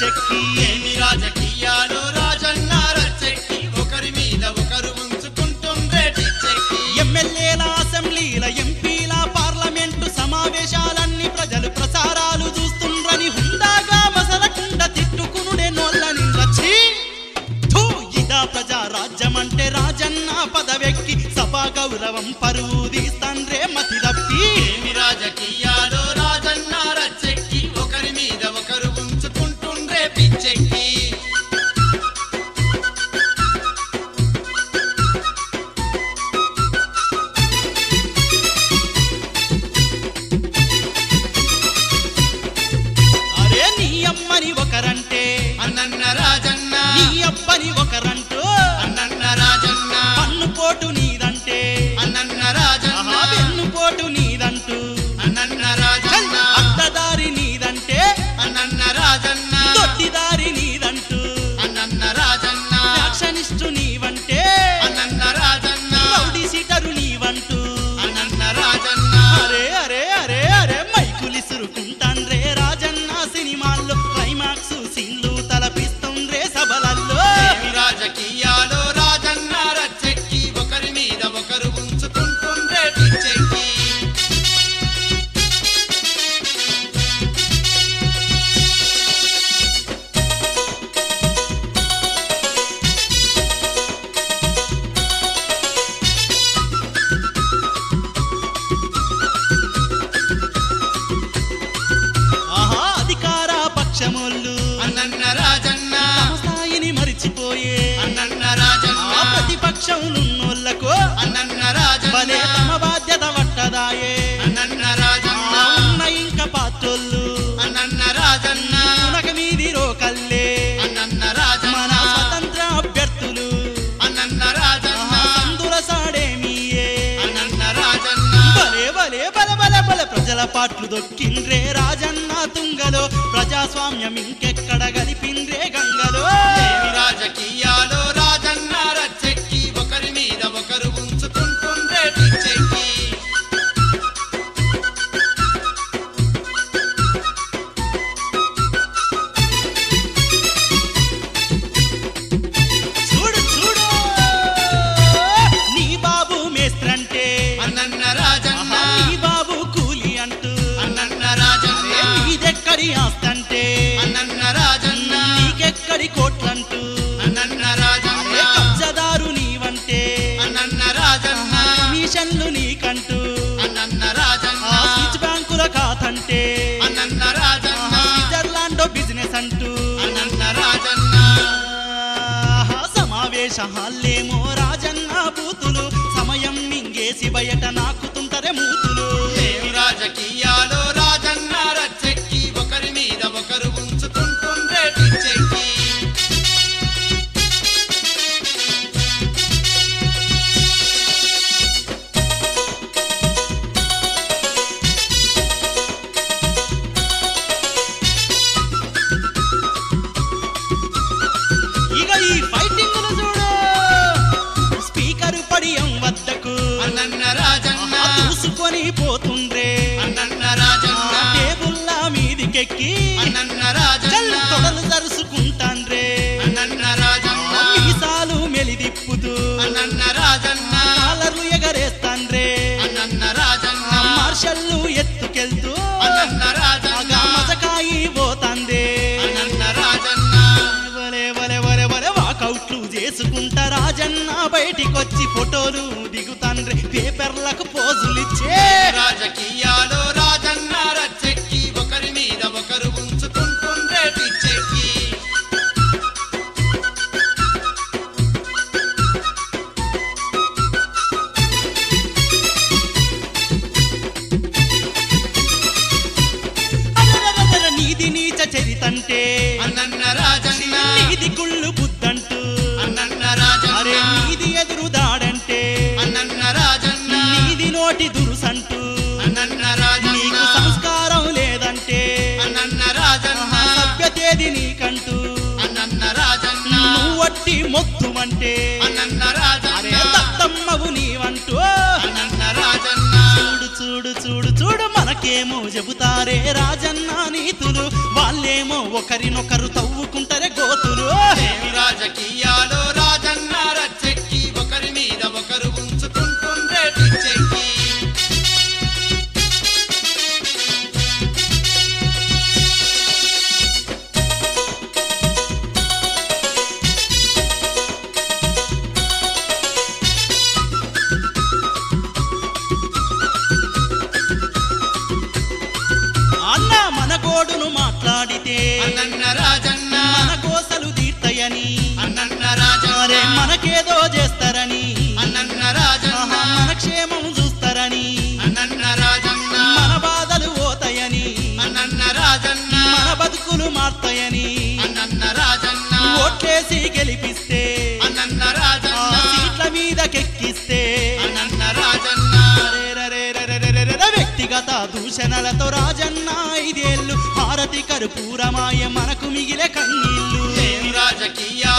పిచ్చెక్కి ఏమి రాజకీయాలు రాజన్న రచ్చెక్కి ఒకరి మీద ఒకరు ఉంచుకుంటుండ్రే పిచ్చెక్కి ఎమ్మెల్యేల అసెంబ్లీల ఎంపీల పార్లమెంటు సమావేశాలన్నీ ప్రజలు ప్రసారాలు చూస్తుండ్రని హుందాగా మసలకుండా తిట్టుకునుడే నోళ్ళని రచ్చి థూ, ఇదా ప్రజా రాజ్యమంటే రాజన్న పదవెక్కి సభా గౌరవం పరువు తీస్తాండ్రే మతి తప్పి ఏమి రాజకీయాలు రాజన్న రచ్చెక్కి ఒకరి మీద ఒకరు ఉంచుకుంటుండ్రే పిచ్చెక్కి అరే నీ అమ్మని ఒకరంటే అన్నన్న రాజన్న నీ అబ్బని ఒకరంటూ అన్నన్న రాజన్న పన్ను పోటు నీదంటే అన్నన్న రాజన్న ఆహా, వెన్ను పోటు నీదంటూ అన్నన్న రాజన్న అడ్డదారి నీదంటే అన్నన్న రాజన్న దొడ్డిదారి నీదంటూ అన్నన్న రాజన్న ఫ్యాక్షనిస్టు నీవంటే అన్నన్న రాజన్న రౌడీ సీటరు నీవంటూ అన్నన్న రాజన్న అరే అరే అరే అరే మైకులిసురుకుంటాన్రే రాజన్న సినిమాల్లో క్లైమాక్స్ సీన్లు తలపిస్తుండ్రే సభలల్లో ఏమి రాజకీయాలు రాజన్న రచ్చెక్కి ఒకరి మీద ఒకరు ఉంచుకుంటుండ్రే పిచ్చెక్కి ఆహా అధికార పక్షమోళ్ళు అన్నన్న రాజన్న తమ స్థాయిని మరిచిపోయే అన్నన్న ఆ రాజన్న ప్రతిపక్షం నున్నోళ్లకు అన్నన్న భలే రాజన్న తమ బాధ్యత పట్టదాయే అన్నన్న రాజన్న ఆ ఉన్న ఇంకా పాత్రోళ్ళు అన్నన్న రాజన్న ఉనక మీది రోకల్లే అన్నన్న మన రాజన్న స్వతంత్ర అభ్యర్థులు అన్నన్న రాజన్న ఆహా, సందుల సాడేమియే అన్నన్న రాజన్న భలే భలే బల బల బల ప్రజల పాట్లు దొక్కిండ్రే రాజన్న తుంగలో ప్రజాస్వామ్యం ఇంకెక్కడ గలిపిండ్రే గంగలో ఏమి రాజకీయాలు రాజన్న రచ్చెక్కి ఒకరి మీద ఒకరు ఉంచుకుంటుండ్రే పిచ్చెక్కి చూడు చూడు నీ బాబు మేస్త్రంటే అన్నన్న రాజన్న ఆహా, నీ బాబు కూలి అంటూ అన్నన్న రాజన్న నీదెక్కడి ఆస్తంటే అన్నన్న రాజన్న నీకెక్కడి కోట్లంటూ అన్నన్న రాజన్న అరే కబ్జదారు నీవంటే అన్నన్న రాజన్న కమిషన్లు నీకంటూ అన్నన్న ఆ రాజన్న స్విచ్ బ్యాంకుల ఖాతంటే అన్నన్న రాజన్న స్విట్జర్లాండ్ బిజినెస్ అంటూ అన్నన్న రాజన్న ఆహా, సమావేశ హాల్లేమో రాజన్న బూతులు సమయం మింగేసి బయట నాకుతుంటరే మూతులు ఏమి రాజకీయాలు రాజన్న రచ్చెక్కి ఒకరి మీద ఒకరు ఉంచుకుంటుండ్రే పిచ్చెక్కి ఇక ఈ ఫైటింగ్ చూడు స్పీకర్ పడియం వద్దకు అన్నన్న రాజన్న ఆహా, దూసుకొని పోతుండ్రే అన్నన్న రాజన్న టేబుల్ల మీదికెక్కి అన్నన్న చల్ రాజన్న తొడలు జరుసుకుంటాండ్రే అన్నన్న రాజన్న మీసాలు మెలిదిప్పుతూ అన్నన్న రాజన్న కాలర్లు ఎగరేస్తాండ్రే అన్నన్న రాజన్న మార్షల్లు ఎత్తుకెళ్తూ అన్నన్న రాజన్న ఆగా మజకాయి పోతాందే అన్నన్న రాజన్న వలే వలే వలే వలే వాకౌట్లు చేసుకుంటా రాజన్న బయటికొచ్చి ఫోటోలు దిగుతాండ్రే పేపర్లకు పోజులిచ్చే రాజకీయాలు రాజన్న రచ్చెక్కి ఒకరి మీద ఒకరు ఉంచుకుంటుండ్రే పిచ్చెక్కి అరరరరర నీది నీచ చరితంటే అన్నన్న రాజన్న నీది కుళ్ళు బుద్ధంటూ అన్నన్న అరే రాజన్న నీది ఎదురు దాడంటే అన్నన్న రాజన్న నీది నోటి దురుసంటూ అన్నన్న రాజన్న నీకు సంస్కారం లేదంటే అన్నన్న రాజన్న సభ్యతేది నీకంటూ అన్నన్న రాజన్న నువ్వు వట్టి మొత్తుమంటే అన్నన్న అరే రాజన్న దత్తమ్మవు నీవంటూ అన్నన్న రాజన్న చూడు చూడు చూడు చూడు మనకేమో చెబుతారే రాజన్న నీతులు వాళ్ళేమో ఒకరినొకరు తవ్వుకుంటారే గోతులు ఏమి రాజకీయాలో రాజన్న రచ్చెక్కి ఒకరి మీద ఒకరు ఉంచుకుంటుండ్రే పిచ్చెక్కి అన్న మన గోడును మాట్లాడితే అన్నన్న రాజన్న మన కోసలు తీర్తయని అన్నన్న అరే రాజన్న మనకేదో చేస్తారని అన్నన్న రాజన్న ఆహా, మన క్షేమం చూస్తారని అన్నన్న రాజన్న మన బాధలు పోతాయని అన్నన్న రాజన్న మన బతుకులు మారుతాయని అన్నన్న రాజన్న ఓట్లేసి గెలిపిస్తే అన్నన్న ఆ రాజన్న సీట్ల మీద కెక్కిస్తే అన్నన్న రాజన్న అరెరెరెరెరెరెరెరె వ్యక్తిగత దూషణలతో రాజన్న ఐదేళ్ళు హారతి కర్పూరమాయ మనకు మిగిలే కన్నీళ్ళు ఏమి రాజకీయ